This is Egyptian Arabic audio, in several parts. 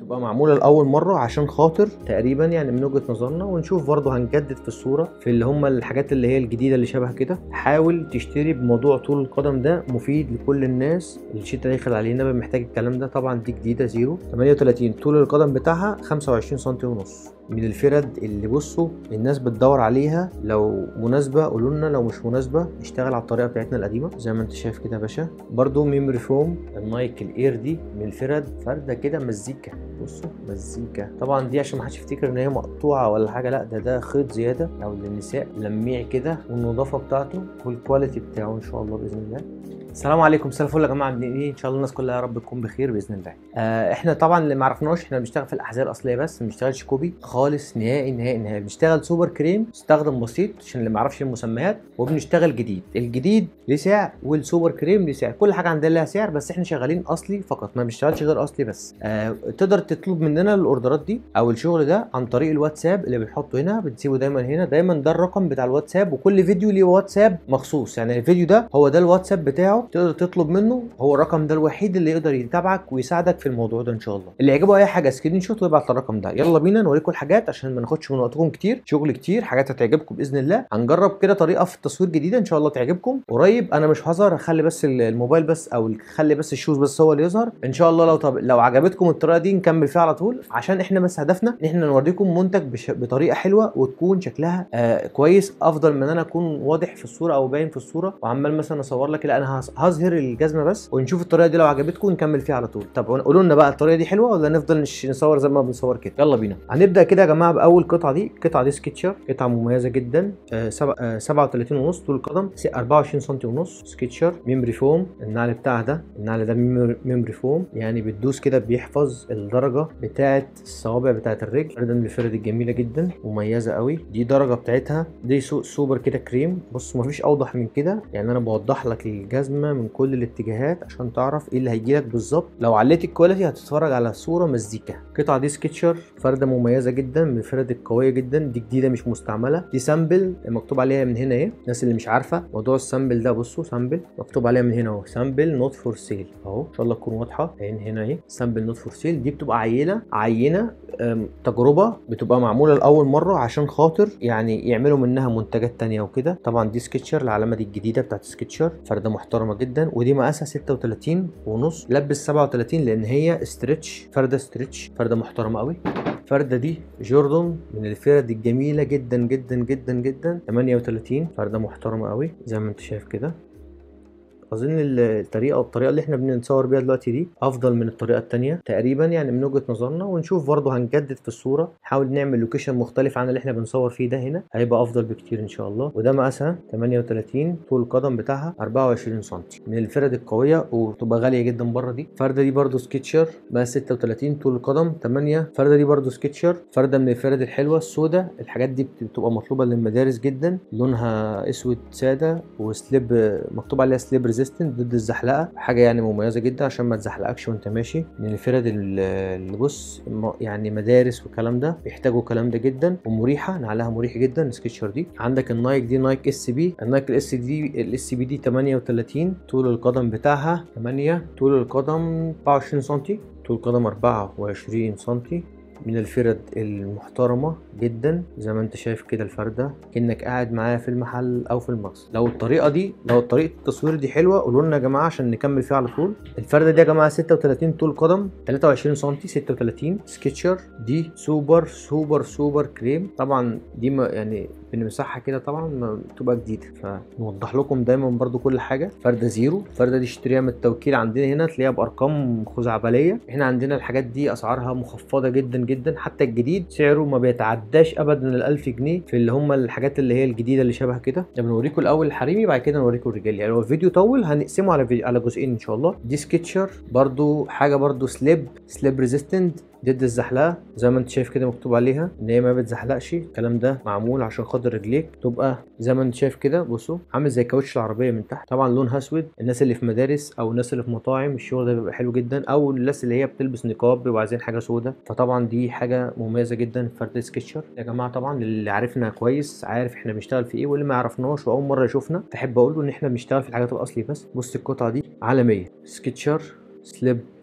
تبقى معموله لاول مره عشان خاطر تقريبا يعني من وجهه نظرنا ونشوف برضه هنجدد في الصوره في اللي هم الحاجات اللي هي الجديده اللي شبه كده حاول تشتري بموضوع طول القدم ده مفيد لكل الناس الشتا داخل علينا محتاج الكلام ده طبعا دي جديده زيرو 38 طول القدم بتاعها 25 سم ونص من الفرد اللي بصوا الناس بتدور عليها لو مناسبه قولوا لنا لو مش مناسبه نشتغل على الطريقه بتاعتنا القديمه زي ما انت شايف كده يا باشا برضو ميموري فوم النايك الاير دي من الفرد فرده كده مزيكا بصوا مزيكا طبعا دي عشان ما حدش يفتكر ان هي مقطوعه ولا حاجه لا ده ده خيط زياده او للنساء لميع كده والنظافه بتاعته والكواليتي بتاعه ان شاء الله باذن الله السلام عليكم مساء الفل يا جماعه عاملين ايه ان شاء الله الناس كلها يا رب تكون بخير باذن الله آه احنا طبعا اللي ما عرفناش احنا بنشتغل في الاحذيه الاصليه بس ما بنشتغلش كوبي خالص نهائي نهائي نهائي بنشتغل سوبر كريم استخدم بسيط عشان اللي ما يعرفش المسميات وبنشتغل جديد الجديد ليه سعر والسوبر كريم ليه سعر كل حاجه عندنا لها سعر بس احنا شغالين اصلي فقط ما بنشتغلش غير اصلي بس آه تقدر تطلب مننا الاوردرات دي او الشغل ده عن طريق الواتساب اللي بنحطه هنا بنسيبه دايما هنا دايما ده الرقم بتاع الواتساب وكل فيديو ليه واتساب مخصوص يعني الفيديو ده هو ده الواتساب بتاعه تقدر تطلب منه هو الرقم ده الوحيد اللي يقدر يتابعك ويساعدك في الموضوع ده ان شاء الله اللي يعجبه اي حاجه سكرين شوت ويبعت الرقم ده يلا بينا نوريكم الحاجات عشان ما ناخدش من وقتكم كتير شغل كتير حاجات هتعجبكم باذن الله هنجرب كده طريقه في التصوير جديده ان شاء الله تعجبكم قريب انا مش هظهر هخلي بس الموبايل بس او خلي بس الشوز بس هو اللي يظهر ان شاء الله لو طب لو عجبتكم الطريقه دي نكمل فيها على طول عشان احنا بس هدفنا ان احنا نوريكم منتج بش... بطريقه حلوه وتكون شكلها آه كويس افضل من ان انا اكون واضح في الصوره او باين في الصوره وعمال مثلا اصور لك لا انا هظهر الجزمه بس ونشوف الطريقه دي لو عجبتكم نكمل فيها على طول طب قولوا لنا بقى الطريقه دي حلوه ولا نفضل نصور زي ما بنصور كده يلا بينا هنبدا كده يا جماعه باول قطعه دي القطعه دي سكتشر قطعه مميزه جدا آه سبع آه 37 ونص طول القدم 24 سم ونص سكتشر ميموري فوم النعل بتاعها ده النعل ده ميموري فوم يعني بتدوس كده بيحفظ الدرجه بتاعه الصوابع بتاعه الرجل ده من الفرد الجميله جدا مميزه قوي دي درجه بتاعتها دي سوبر كده كريم بص مفيش اوضح من كده يعني انا بوضح لك الجزمه من كل الاتجاهات عشان تعرف ايه اللي هيجي لك بالظبط لو عليت الكواليتي هتتفرج على صوره مزيكا القطعه دي سكتشر فرده مميزه جدا من الفرد القويه جدا دي جديده مش مستعمله دي سامبل مكتوب عليها من هنا اهي الناس اللي مش عارفه موضوع السامبل ده بصوا سامبل مكتوب عليها من هنا اهو سامبل نوت فور سيل اهو ان شاء الله تكون واضحه عين هنا اهي سامبل نوت فور سيل دي بتبقى عينه عينه تجربه بتبقى معموله لاول مره عشان خاطر يعني يعملوا منها منتجات تانية وكده طبعا دي سكتشر العلامه دي الجديده بتاعت سكتشر فرده محترمه جدا ودي مقاسها 36 ونص لبس 37 لان هي استرتش فرده استرتش فرده محترمه قوي الفردة دي جوردن من الفرد الجميلة جدا جدا جدا جدا 38 فردة محترمة قوي زي ما انت شايف كده اظن الطريقه الطريقه اللي احنا بنصور بيها دلوقتي دي افضل من الطريقه التانية تقريبا يعني من وجهه نظرنا ونشوف برضه هنجدد في الصوره نحاول نعمل لوكيشن مختلف عن اللي احنا بنصور فيه ده هنا هيبقى افضل بكتير ان شاء الله وده مقاسها 38 طول القدم بتاعها 24 سم من الفرد القويه وتبقى غاليه جدا بره دي الفرده دي برضه سكتشر مقاس 36 طول القدم 8 الفرده دي برضه سكتشر فرده من الفرد الحلوه السوداء الحاجات دي بتبقى مطلوبه للمدارس جدا لونها اسود ساده وسليب مكتوب عليها سليب ريزيستنت ضد الزحلقه حاجه يعني مميزه جدا عشان ما تزحلقكش وانت ماشي من الفرد اللي بص يعني مدارس والكلام ده بيحتاجوا الكلام ده جدا ومريحه نعلها مريح جدا السكتشر دي عندك النايك دي نايك اس بي النايك الاس دي الاس بي دي 38 طول القدم بتاعها 8 طول القدم 24 سم طول القدم 24 سم من الفرد المحترمة جدا زي ما انت شايف كده الفردة كأنك قاعد معايا في المحل او في المغسل لو الطريقة دي لو طريقة التصوير دي حلوة قولوا لنا يا جماعة عشان نكمل فيها على طول الفردة دي يا جماعة 36 طول قدم 23 سم 36 سكتشر دي سوبر سوبر سوبر كريم طبعا دي ما يعني بنمسحها كده طبعا بتبقى جديده فنوضح لكم دايما برضو كل حاجه فرده زيرو الفرده دي اشتريها من التوكيل عندنا هنا تلاقيها بارقام خزعبليه احنا عندنا الحاجات دي اسعارها مخفضه جدا جدا حتى الجديد سعره ما بيتعداش ابدا ال 1000 جنيه في اللي هم الحاجات اللي هي الجديده اللي شبه كده بنوريكم الاول الحريمي بعد كده نوريكم الرجالي يعني لو الفيديو طول هنقسمه على فيديو على جزئين ان شاء الله دي سكتشر برضو حاجه برضو سليب سليب ريزيستنت ضد الزحلقه زي ما انت شايف كده مكتوب عليها ان هي ما بتزحلقش الكلام ده معمول عشان خاطر رجليك تبقى زي ما انت شايف كده بصوا عامل زي كاوتش العربيه من تحت طبعا لونها اسود الناس اللي في مدارس او الناس اللي في مطاعم الشغل ده بيبقى حلو جدا او الناس اللي هي بتلبس نقاب بيبقوا عايزين حاجه سودة فطبعا دي حاجه مميزه جدا في فرد سكتشر يا جماعه طبعا اللي عارفنا كويس عارف احنا بنشتغل في ايه واللي ما يعرفناش واول مره يشوفنا فاحب اقول له ان احنا بنشتغل في الحاجات الاصلي بس بص القطعه دي عالميه سكتشر سليب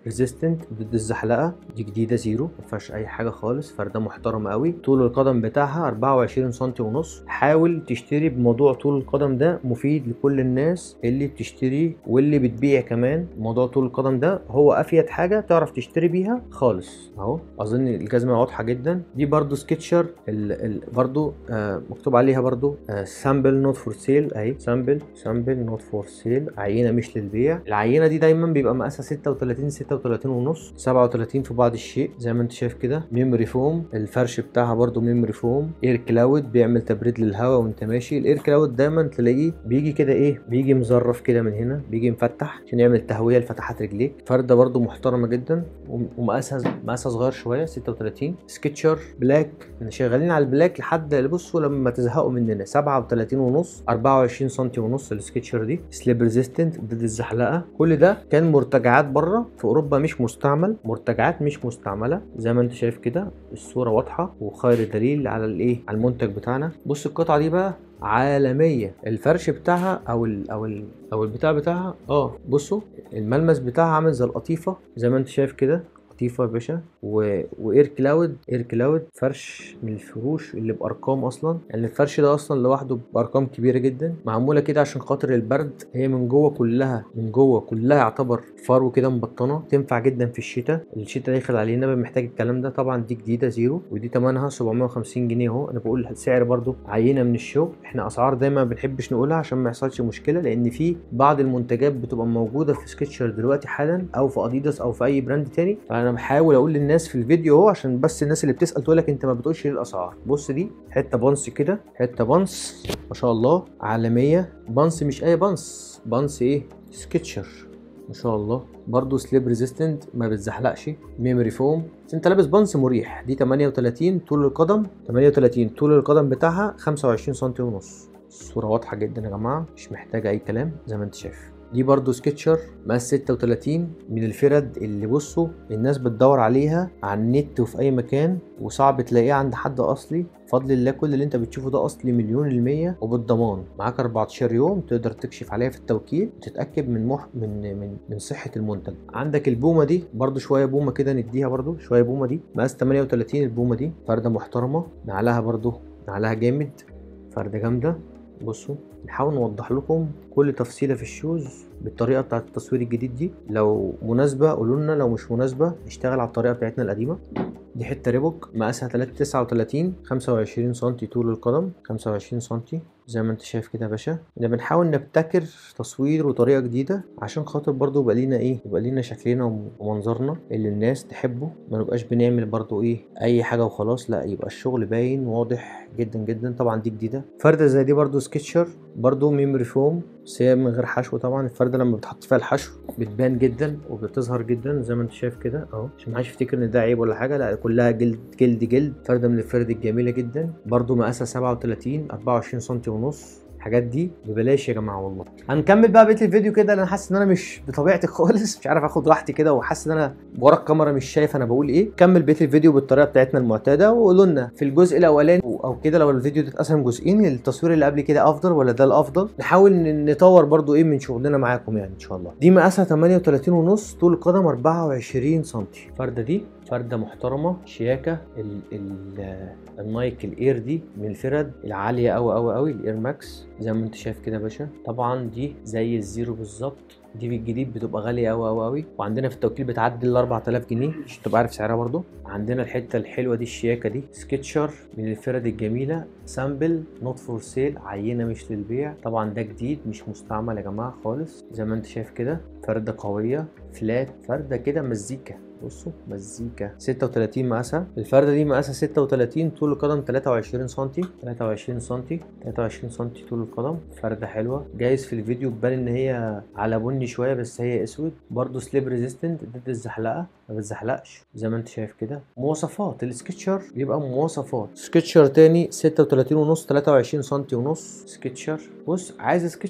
ريزيستنت ضد الزحلقه دي جديده زيرو ما فيهاش اي حاجه خالص فرده محترم قوي طول القدم بتاعها 24 سم ونص حاول تشتري بموضوع طول القدم ده مفيد لكل الناس اللي بتشتري واللي بتبيع كمان موضوع طول القدم ده هو افيد حاجه تعرف تشتري بيها خالص اهو اظن الجزمه واضحه جدا دي برضو سكتشر ال ال برضو آه مكتوب عليها برضو سامبل نوت فور سيل اهي سامبل سامبل نوت فور سيل عينه مش للبيع العينه دي دايما بيبقى مقاسها 36 36 ونص 37 في بعض الشيء زي ما انت شايف كده ميموري فوم الفرش بتاعها برضو ميموري فوم اير كلاود بيعمل تبريد للهواء وانت ماشي الاير كلاود دايما تلاقيه بيجي كده ايه بيجي مزرف كده من هنا بيجي مفتح عشان يعمل تهويه لفتحات رجليك فرده برضو محترمه جدا ومقاسها مقاسها صغير شويه 36 سكتشر بلاك شغالين على البلاك لحد بصوا لما تزهقوا مننا 37 ونص 24 سم ونص السكتشر دي سليب ريزيستنت ضد الزحلقه كل ده كان مرتجعات بره في اوروبا مش مستعمل مرتجعات مش مستعمله زي ما انت شايف كده الصوره واضحه وخير دليل على الايه على المنتج بتاعنا بص القطعه دي بقى عالميه الفرش بتاعها او ال او ال او البتاع بتاعها اه بصوا الملمس بتاعها عامل زي القطيفه زي ما انت شايف كده لطيفه يا باشا و... واير كلاود اير كلاود فرش من الفروش اللي بارقام اصلا يعني الفرش ده اصلا لوحده بارقام كبيره جدا معموله كده عشان خاطر البرد هي من جوه كلها من جوه كلها يعتبر فرو كده مبطنه تنفع جدا في الشتاء الشتاء داخل علينا محتاج الكلام ده طبعا دي جديده زيرو ودي ثمنها 750 جنيه اهو انا بقول سعر برضو عينه من الشغل احنا اسعار دايما ما بنحبش نقولها عشان ما يحصلش مشكله لان في بعض المنتجات بتبقى موجوده في سكتشر دلوقتي حالا او في اديداس او في اي براند تاني فانا بحاول اقول للناس في الفيديو اهو عشان بس الناس اللي بتسال تقول لك انت ما بتقولش ليه الاسعار بص دي حته بانس كده حته بانس ما شاء الله عالميه بانس مش اي بانس بانس ايه سكتشر ما شاء الله برضه سليب ريزيستنت ما بتزحلقش ميموري فوم بس انت لابس بانس مريح دي 38 طول القدم 38 طول القدم بتاعها 25 سم ونص الصوره واضحه جدا يا جماعه مش محتاجه اي كلام زي ما انت شايف دي برضو سكتشر مقاس 36 من الفرد اللي بصوا الناس بتدور عليها على النت وفي اي مكان وصعب تلاقيها عند حد اصلي بفضل الله كل اللي انت بتشوفه ده اصلي مليون المية وبالضمان معاك 14 يوم تقدر تكشف عليها في التوكيل وتتاكد من مح من من من صحه المنتج عندك البومه دي برضو شويه بومه كده نديها برضو شويه بومه دي مقاس 38 البومه دي فرده محترمه نعلها برضو نعلها جامد فرده جامده بصوا نحاول نوضح لكم كل تفصيله في الشوز بالطريقه بتاعه التصوير الجديد دي لو مناسبه قولوا لنا لو مش مناسبه نشتغل على الطريقه بتاعتنا القديمه دي حته ريبوك مقاسها 339 25 سم طول القدم 25 سم زي ما انت شايف كده يا باشا ده بنحاول نبتكر تصوير وطريقه جديده عشان خاطر برضو يبقى لينا ايه يبقى لينا شكلنا ومنظرنا اللي الناس تحبه ما نبقاش بنعمل برضو ايه اي حاجه وخلاص لا يبقى الشغل باين واضح جدا جدا طبعا دي جديده فرده زي دي برضو سكتشر برضو ميموري فوم بس هي من غير حشو طبعا الفرده لما بتحط فيها الحشو بتبان جدا وبتظهر جدا زي ما انت شايف كده اهو عشان محدش يفتكر ان ده عيب ولا حاجه لا كلها جلد جلد جلد فرده من الفرد الجميله جدا برضو مقاسها 37 24 سم ونص الحاجات دي ببلاش يا جماعه والله هنكمل بقى بقيه الفيديو كده لان حاسس ان انا مش بطبيعتي خالص مش عارف اخد راحتي كده وحاسس ان انا ورا الكاميرا مش شايف انا بقول ايه كمل بقيه الفيديو بالطريقه بتاعتنا المعتاده وقولوا لنا في الجزء الاولاني او كده لو الفيديو ده اتقسم جزئين التصوير اللي قبل كده افضل ولا ده الافضل نحاول نطور برضو ايه من شغلنا معاكم يعني ان شاء الله دي مقاسها 38 ونص طول القدم 24 سم الفرده دي فرده محترمه شياكه ال ال النايك الاير دي من الفرد العاليه قوي قوي قوي الاير ماكس زي ما انت شايف كده يا باشا طبعا دي زي الزيرو بالظبط دي في الجديد بتبقى غاليه قوي قوي قوي وعندنا في التوكيل بتعدي ال 4000 جنيه عشان تبقى عارف سعرها برضو عندنا الحته الحلوه دي الشياكه دي سكتشر من الفرد الجميله سامبل نوت فور سيل عينه مش للبيع طبعا ده جديد مش مستعمل يا جماعه خالص زي ما انت شايف كده فرده قويه فلات فرده كده مزيكا بصوا مزيكا 36 مقاسها الفرده دي مقاسها 36 طول القدم 23 سم 23 سم 23 سم طول القدم فرده حلوه جايز في الفيديو تبان ان هي على بني شويه بس هي اسود برضو سليب ريزيستنت ضد الزحلقه ما بتزحلقش زي ما انت شايف كده مواصفات السكتشر بيبقى مواصفات سكتشر تاني 36 ونص 23 سم ونص سكتشر بص عايز سكتشر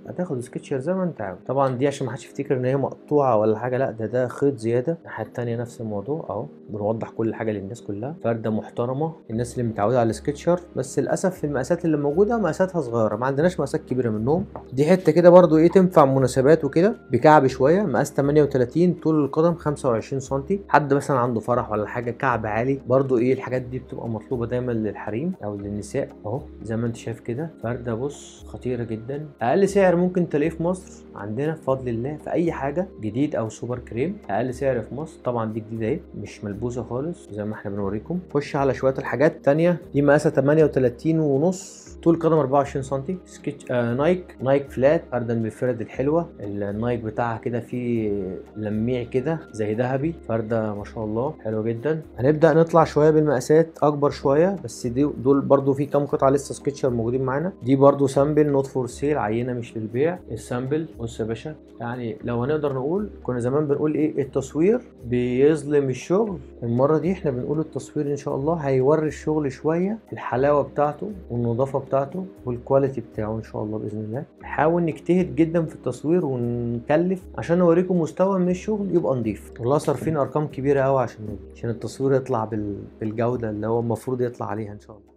هتاخد سكتشر زي ما انت عاوز طبعا دي عشان ما حدش يفتكر ان هي مقطوعه ولا حاجه لا ده ده خيط زياده الناحيه التانيه نفس الموضوع اهو بنوضح كل حاجه للناس كلها فرده محترمه الناس اللي متعوده على السكتشر بس للاسف المقاسات اللي موجوده مقاساتها صغيره ما عندناش مقاسات كبيره منهم دي حته كده برضو ايه تنفع مناسبات وكده بكعب شويه مقاس 38 طول القدم 25 سم حد مثلا عنده فرح ولا حاجه كعب عالي برضو ايه الحاجات دي بتبقى مطلوبه دايما للحريم او للنساء اهو زي ما انت شايف كده فرده بص خطيره جدا اقل سعر ممكن تلاقيه في مصر عندنا بفضل الله في اي حاجه جديد او سوبر كريم اقل سعر في مصر طبعا دي جديده اهي مش ملبوسه خالص زي ما احنا بنوريكم خش على شويه الحاجات التانية دي مقاسها 38 ونص طول قدم 24 سم سكتش آه نايك نايك فلات فرده من الفرد الحلوه النايك بتاعها كده فيه لميع كده زي ذهبي فرده ما شاء الله حلوه جدا هنبدا نطلع شويه بالمقاسات اكبر شويه بس دي دول برضو في كام قطعه لسه سكتشر موجودين معانا دي برضو سامبل نوت فور سيل عينه مش للبيع السامبل بص يا باشا يعني لو هنقدر نقول كنا زمان بنقول ايه التصوير بيظلم الشغل المره دي احنا بنقول التصوير ان شاء الله هيوري الشغل شويه الحلاوه بتاعته والنظافه بتاعته والكواليتي بتاعه ان شاء الله باذن الله نحاول نجتهد جدا في التصوير ونكلف عشان نوريكم مستوى من الشغل يبقى نضيف والله صارفين ارقام كبيره قوي عشان عشان التصوير يطلع بال... بالجوده اللي هو المفروض يطلع عليها ان شاء الله